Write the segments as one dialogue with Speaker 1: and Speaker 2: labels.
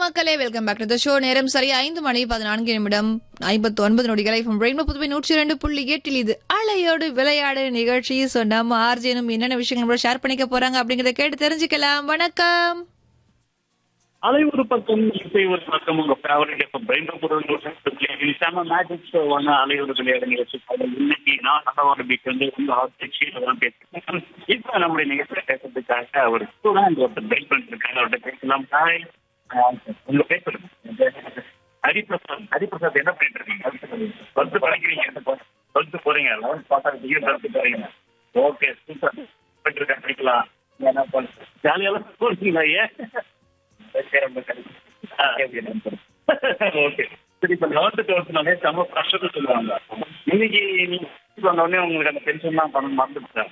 Speaker 1: மக்களே welcome back to the show நேரம் சரி ஐந்து மணி பதினான்கு நிமிடம் ஐம்பத்தி ஒன்பது நொடிகளை from ரெயின்போ புதுவை நூற்றி இரண்டு புள்ளி எட்டில் இது அலையோடு விளையாடு நிகழ்ச்சி ஸோ நம்ம ஆர்ஜேனும் என்னென்ன விஷயங்கள் ஷேர் பண்ணிக்க போறாங்க அப்படிங்கறத கேட்டு தெரிஞ்சுக்கலாம் வணக்கம்
Speaker 2: அலை ஒரு பக்கம் இசை ஒரு பக்கம் உங்க ஃபேவரட் இப்போ பிரெயின் செம மேஜிக் ஷோ ஒன்று அலை ஒரு விளையாடு நிகழ்ச்சி அதில் இன்னைக்கு நான் நடவாடு பீச் வந்து உங்க ஆர்டிக்ஷியில் தான் பேசுறேன் இப்போ நம்முடைய நிகழ்ச்சியில் பேசுறதுக்காக ஒரு ஸ்டூடெண்ட் ஒருத்தர் வெயிட் பண்ணிட்டு இருக்காங்க அவர்கிட்ட பேசலாம் ஹாய் உங்க பேர் சொல்லுங்க ஹரிபிரசாத் ஹரிபிரசாத் என்ன பண்ணிட்டு இருக்கீங்க டுவெல்த்து படிக்கிறீங்க டுவெல்த்து போறீங்க லெவன்த் பாஸ் ஆகிட்டீங்க டுவெல்த்து போறீங்க ஓகே சூப்பர் போயிட்டு இருக்கேன் படிக்கலாம் என்ன பண்ண ஜாலியெல்லாம் போறீங்களா ஏன் ஓகே சரி இப்போ லெவன்த்து டுவெல்த்னாலே செம்ம ப்ரெஷர் சொல்லுவாங்க இன்னைக்கு நீங்க வந்த உடனே உங்களுக்கு அந்த டென்ஷன் தான் பண்ண மறந்துட்டேன்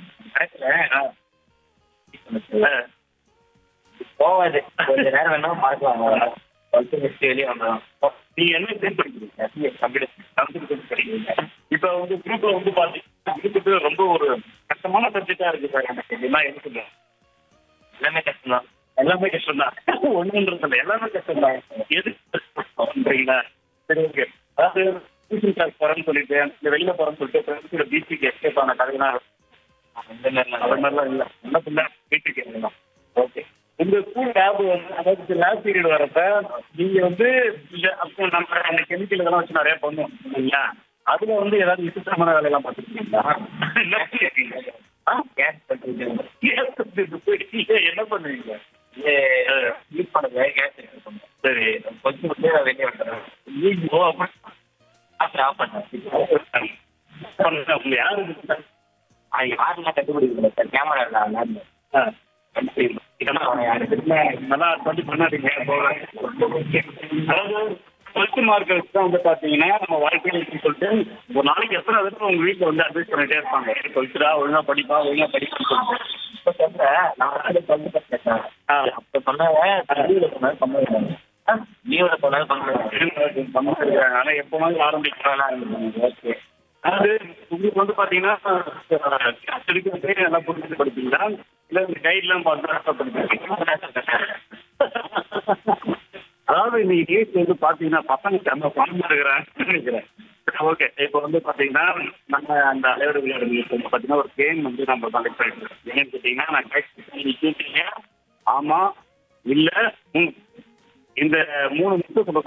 Speaker 3: போவாது கொஞ்ச நேரம் வேணா பார்க்கலாம் டுவெல்த்து முடிச்சு வெளியே வந்துடும்
Speaker 2: நீங்க என்ன பேர் படிக்கிறீங்க கம்ப்யூட்டர் கம்ப்யூட்டர் படிக்கிறீங்க இப்போ வந்து குரூப்ல வந்து பாத்தீங்கன்னா குரூப்புக்கு ரொம்ப ஒரு கஷ்டமான சப்ஜெக்டா இருக்கு சார் எனக்கு இதெல்லாம் எனக்கு
Speaker 3: எல்லாமே கஷ்டம் தான்
Speaker 2: எல்லாமே கஷ்டம் தான் ஒண்ணுன்றது இல்லை எல்லாமே கஷ்டம் தான் எது பண்றீங்களா சரி ஓகே அதாவது டியூஷன் கிளாஸ் போறேன்னு சொல்லிட்டு இந்த வெளியில போறேன்னு சொல்லிட்டு ஃப்ரெண்ட்ஸோட பீச்சுக்கு எஸ்கேப் ஆன கதைலாம்
Speaker 3: இந்த மாதிரிலாம்
Speaker 2: அது மாதிரிலாம் இல்லை என்ன பண்ண வீட்டுக்கு ஓகே உங்க ஸ்கூல் லேப் வந்து அதாவது லேப் பீரியட் வரப்ப நீங்க வந்து இந்த அப்போ நம்ம அந்த கெமிக்கல் இதெல்லாம் வச்சு நிறைய பண்ணுவோம் இல்லைங்களா அதுல வந்து ஏதாவது விசித்திரமான வேலையெல்லாம் பார்த்துருக்கீங்களா என்ன பண்ணிருக்கீங்க ஆ
Speaker 3: கேஸ் பண்ணுறது
Speaker 2: கேஸ் போயிட்டு என்ன பண்ணுவீங்க
Speaker 3: யூஸ் பண்ணுறது கேஸ் எடுத்து
Speaker 2: சரி
Speaker 3: கொஞ்சம் கொஞ்சம் வெளியே வந்துடுறேன்
Speaker 2: ஐயோ, அப்படி
Speaker 3: அப்புறம் ஆஃப் பண்ணேன்
Speaker 2: பண்ணல. உங்க யாரு இது?
Speaker 3: அது யாருன்னா கண்டுபிடிக்கல சார் கேமரா இல்லை லேப்ல
Speaker 2: ஆ, இதெல்லாம் அவனை யாரு தெரியுமா? நல்லா பண்ணி பண்ணாதீங்க போவேன். அதாவது ஃபர்ஸ்ட் மார்க் வச்சு தான் வந்து பாத்தீங்கன்னா நம்ம வாழ்க்கையில இருக்குன்னு சொல்லிட்டு ஒரு நாளைக்கு எத்தனை தடவை உங்க வீட்டுல வந்து அட்வைஸ் பண்ணிட்டே இருப்பாங்க சொல்லிட்டுடா ஒழுங்கா படிப்பா ஒழுங்கா படிப்பான்னு சொல்லிட்டு
Speaker 3: இப்போ சொல்றேன் நான் வந்து டுவெல்த்து கேட்டேன்
Speaker 2: ஆ,
Speaker 3: அப்போ சொன்னாங்க லீவில் போனாலும் பண்ணுவேன் லீவில் போனாலும் பண்ணுவேன்
Speaker 2: சமைச்சிருக்காங்க. ஆனா எப்போனாலும் ஆரம்பிக்கலாம் ஓகே அதாவது உங்களுக்கு வந்து பாத்தீங்கன்னா கிளாஸ் எடுக்கிறதே நல்லா புரிஞ்சு படிப்பீங்களா இல்ல இந்த கைட்லாம் பார்த்து படிப்பீங்களா அதாவது இன்னைக்கு கேஸ் வந்து பாத்தீங்கன்னா பசங்க செம்ம பணமா இருக்கிறாங்கன்னு நினைக்கிறேன் ஓகே இப்போ வந்து பாத்தீங்கன்னா நம்ம அந்த அலையோட விளையாடு நிகழ்ச்சி வந்து பாத்தீங்கன்னா ஒரு கேம் வந்து நம்ம கலெக்ட் பண்ணிருக்கோம் என்னன்னு கேட்டீங்கன்னா நான் கேட்க நீங்க கேட்டீங்க ஆமா இல்ல ம் இந்த மூணு மட்டும் சொல்ல